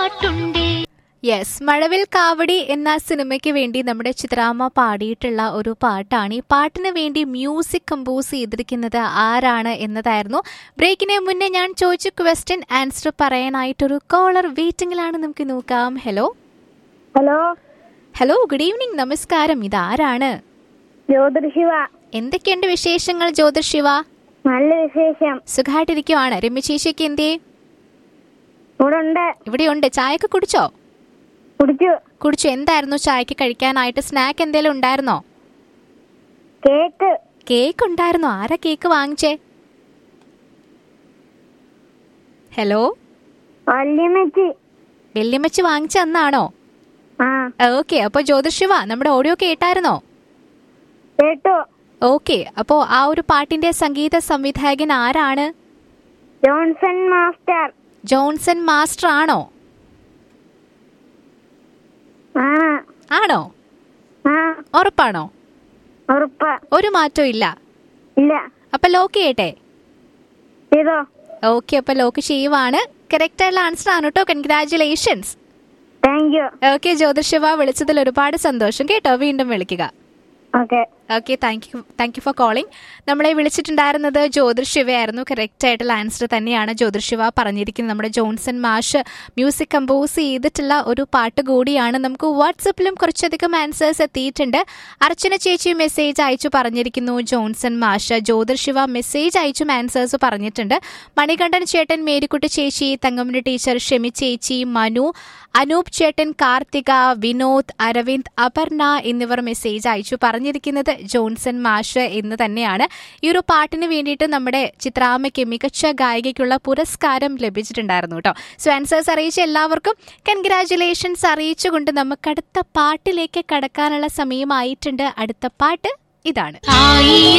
പാട്ടുണ്ടേ yes മഴവിൽ കാവടി എന്ന സിനിമയ്ക്ക് വേണ്ടി നമ്മുടെ ചിത്രാമ്മ പാടിയിട്ടുള്ള ഒരു പാട്ടാണ് ഈ പാട്ടിന് വേണ്ടി മ്യൂസിക് കമ്പോസ് ചെയ്തിരിക്കുന്നത് ആരാണ് എന്നതായിരുന്നു ബ്രേക്കിന് മുന്നേ ഞാൻ ചോദിച്ച ക്വസ്റ്റ്യൻ ആൻസർ പറയാനായിട്ടൊരു കോളർ വെയിറ്റിംഗിലാണ് നമുക്ക് നോക്കാം hello hello hello good evening നമസ്കാരം ഇതാരാണ് ജ്യോതിർശിവ എന്തൊക്കെയുണ്ട് വിശേഷങ്ങൾ ജ്യോതിർശിവ നല്ല വിശേഷം സുഖമായിട്ടിരിക്കുവാണ് രമ്യ ചേച്ചിക്ക് എന്തേ ഇവിടെ ഉണ്ട് ഇവിടെയുണ്ട് ചായയൊക്കെ കുടിച്ചോ കുടിച്ചു കുടിച്ചു എന്തായിരുന്നു ചായക്ക് കഴിക്കാനായിട്ട് സ്നാക്ക് എന്തെങ്കിലും ഉണ്ടായിരുന്നോ കേക്ക് കേക്ക് ഉണ്ടായിരുന്നോ ആരാ കേക്ക് വാങ്ങിച്ചേ ഹലോ വല്യമ്മച്ചി വെല്ലിയമ്മച്ച് വാങ്ങിച്ച അന്നാണോ ആ ഓക്കെ അപ്പൊ ജ്യോതിഷിവ നമ്മുടെ ഓഡിയോ കേട്ടായിരുന്നോ കേട്ടു ഓക്കെ അപ്പോ ആ ഒരു പാട്ടിന്റെ സംഗീത സംവിധായകൻ ആരാണ് ജോൺസൺ മാസ്റ്റർ ജോൺസൺ മാസ്റ്റർ ആണോ ആ ആണോ ആ ഉറപ്പാണോ ഉറപ്പ് ഒരു മാറ്റവും ഇല്ല ഇല്ല അപ്പൊ ലോക്ക് ചെയ്യട്ടെ ചെയ്തോ ഓക്കെ അപ്പൊ ലോക്ക് ചെയ്യുവാണ് കറക്റ്റ് ആയിട്ടുള്ള ആൻസർ ആണ് കേട്ടോ congratulations thank you okay Jyothishiva വിളിച്ചതിൽ ഒരുപാട് സന്തോഷം കേട്ടോ വീണ്ടും വിളിക്കുക okay okay thank you thank you for calling നമ്മളെ വിളിച്ചിട്ടുണ്ടായിരുന്നത് ജ്യോതിർശിവയായിരുന്നു കറക്റ്റ് ആയിട്ടുള്ള ആൻസർ തന്നെയാണ് ജ്യോതിർശിവ പറഞ്ഞിരിക്കുന്നത് നമ്മുടെ ജോൺസൺ മാഷ് മ്യൂസിക് കമ്പോസ് ചെയ്തിട്ടുള്ള ഒരു പാട്ട് കൂടിയാണ് നമുക്ക് വാട്സപ്പിലും കുറച്ചധികം ആൻസേഴ്സ് എത്തിയിട്ടുണ്ട് അർച്ചന ചേച്ചി മെസ്സേജ് അയച്ചു പറഞ്ഞിരിക്കുന്നു ജോൺസൺ മാഷ് ജ്യോതിർശിവ മെസ്സേജ് അയച്ചും ആൻസേഴ്സ് പറഞ്ഞിട്ടുണ്ട് മണികണ്ഠൻ ചേട്ടൻ മേരിക്കുട്ടി ചേച്ചി തങ്കമ്മന്റെ ടീച്ചർ ഷെമി ചേച്ചി മനു അനൂപ് ചേട്ടൻ കാർത്തിക വിനോദ് അരവിന്ദ് അപർണ എന്നിവർ മെസ്സേജ് അയച്ചു പറഞ്ഞിരിക്കുന്നത് ജോൺസൺ മാഷ് എന്ന് തന്നെയാണ് ഈ ഒരു പാട്ടിന് വേണ്ടിയിട്ട് നമ്മുടെ ചിത്രാമ്മയ്ക്ക് മികച്ച ഗായികയ്ക്കുള്ള പുരസ്കാരം ലഭിച്ചിട്ടുണ്ടായിരുന്നു കേട്ടോ സോ ആൻസേഴ്സ് അറിയിച്ച എല്ലാവർക്കും കൺഗ്രാറ്റുലേഷൻസ് അറിയിച്ചുകൊണ്ട് നമുക്ക് അടുത്ത പാട്ടിലേക്ക് കടക്കാനുള്ള സമയമായിട്ടുണ്ട് അടുത്ത പാട്ട് ഇതാണ് ആയി